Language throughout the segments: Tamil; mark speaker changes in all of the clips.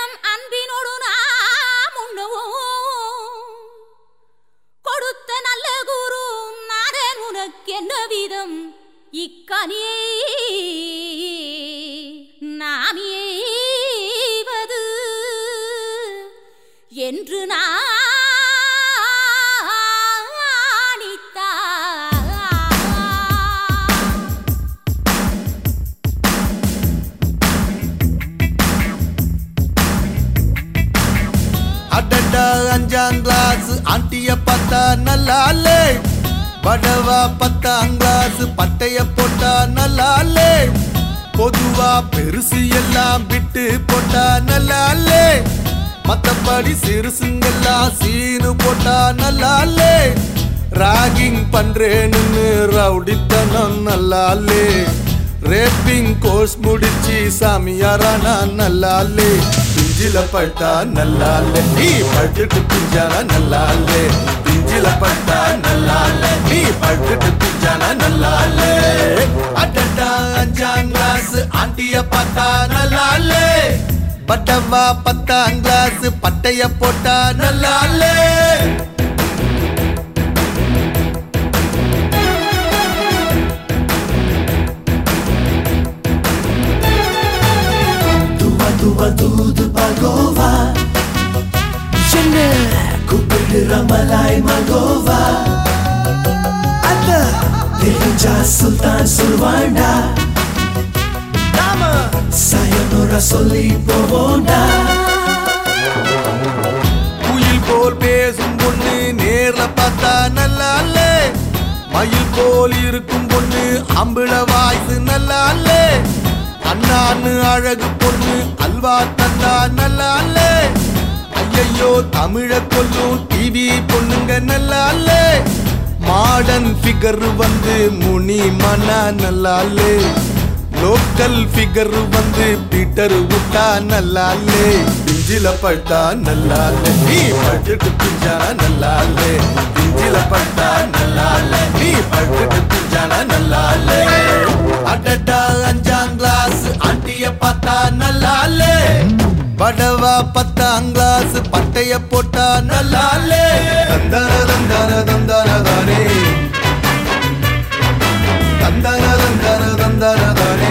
Speaker 1: நேரம் அன்பினோடு நாம் உண்ணுவோம் கொடுத்த நல்ல குரு நாதன் உனக்கு என்ன விதம் இக்கனியை நாம் எய்வது என்று நாணித்தார்
Speaker 2: அடடா அஞ்சாம் கிளாஸ் ஆண்டிய பார்த்தா நல்லாலே படவா பத்தாம் கிளாஸ் பட்டைய போட்டா நல்லாலே பொதுவா பெருசு எல்லாம் விட்டு போட்டா நல்லாலே மத்தபடி சிறுசுங்கெல்லாம் சீனு போட்டா நல்லாலே ராகிங் பண்றேன்னு ரவுடித்தனம் நல்லாலே ரேப்பிங் கோர்ஸ் முடிச்சு சாமியாரானா நல்லாலே பிஞ்சில பட்டா நல்லாலே நீ பட்டுட்டு பிஞ்சானா நல்லாலே பிஞ்சில பட்டா நல்லாலே நீ பட்டுட்டு பிஞ்சானா நல்லாலே அடடா அஞ்சாம் கிளாஸ் ஆண்டிய பார்த்தா நல்லாலே பட்டவா பத்தாம் கிளாஸ் பட்டைய போட்டா நல்லாலே
Speaker 3: துவா துவா தூது பகோவா என்ன கூப்பிடுற மலாய் மகோவா அத தெரிஞ்சா சுல்தான் சொல்வாண்டா நாம sayonara சொல்லி போவோண்டா
Speaker 2: குயில் போல் பேசும் பொண்ணு நேர்ல பார்த்தா நல்லாலே மயில் போல் இருக்கும் பொண்ணு அம்பிள வாய்ஸ் நல்லாலே அண்ணான்னு அழகு பொண்ணு அல்வா தந்தா நல்லாலே ஐயையோ தமிழ கொல்லும் டிவி பொண்ணுங்க நல்லாலே மாடர்ன் ஃபிகர் வந்து முனி மனா நல்லாலே லோக்கல் ஃபிகர் வந்து பீட்டர் விட்டா நல்லாலே பிஞ்சில பட்டா நல்லாலே நீ பட்டுட்டு பிஞ்சானா நல்லாலே பிஞ்சில பட்டா நல்லாலே நீ பட்டுட்டு பிஞ்சானா நல்லாலே அடடா அஞ்சாம் கிளாஸ் ஆண்டிய பார்த்தா நல்லாலே படவா பத்தாம் கிளாஸ் பட்டைய போட்டா நல்லாலே தந்தர தந்தர தந்தர தானே தந்தர தந்தர தந்தர தானே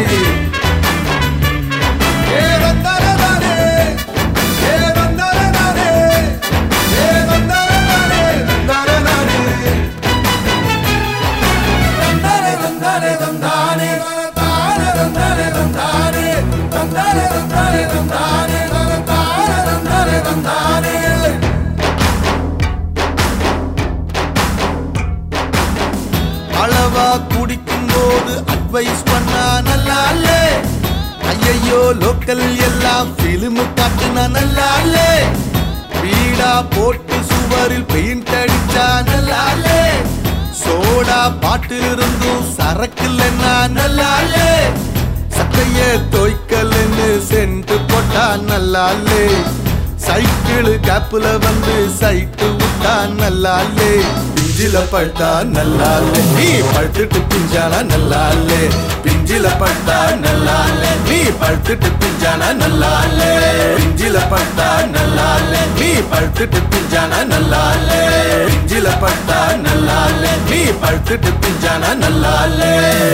Speaker 2: ஏ தந்தர தானே ஏ தந்தர தானே ஏ தந்தர தானே தந்தர தானே தந்தர தந்தர தந்தானே தான தந்தர தந்தானே தந்தர தந்தர தந்தானே தான தந்தர தந்தானே அளவா குடிக்கும் போது அட்வைஸ் பண்ணா நல்லாலே ஐயையோ லோக்கல் எல்லாம் பிலிமு காட்டுனா நல்லாலே வீடா போட்டு சுவரில் பெயிண்ட் அடிச்சா நல்லாலே சோடா பாட்டில் இருந்தும் சரக்கு இல்லைன்னா நல்லாலே சக்கைய தோய்க்கல்னு சென்று போட்டா நல்லாலே சைக்கிள் கேப்புல வந்து சைட்டு விட்டா நல்லாலே பிஞ்சில பட்டா நல்லாலே நீ படுத்துட்டு பிஞ்சானா நல்லாலே பிஞ்சில பட்டா நல்லாலே நீ படுத்துட்டு பிஞ்சானா நல்லாலே பிஞ்சில பட்டா நல்லாலே நீ படுத்துட்டு பிஞ்சானா நல்லாலே பிஞ்சில பட்டா நல்லாலே நீ படுத்துட்டு பிஞ்சானா நல்லாலே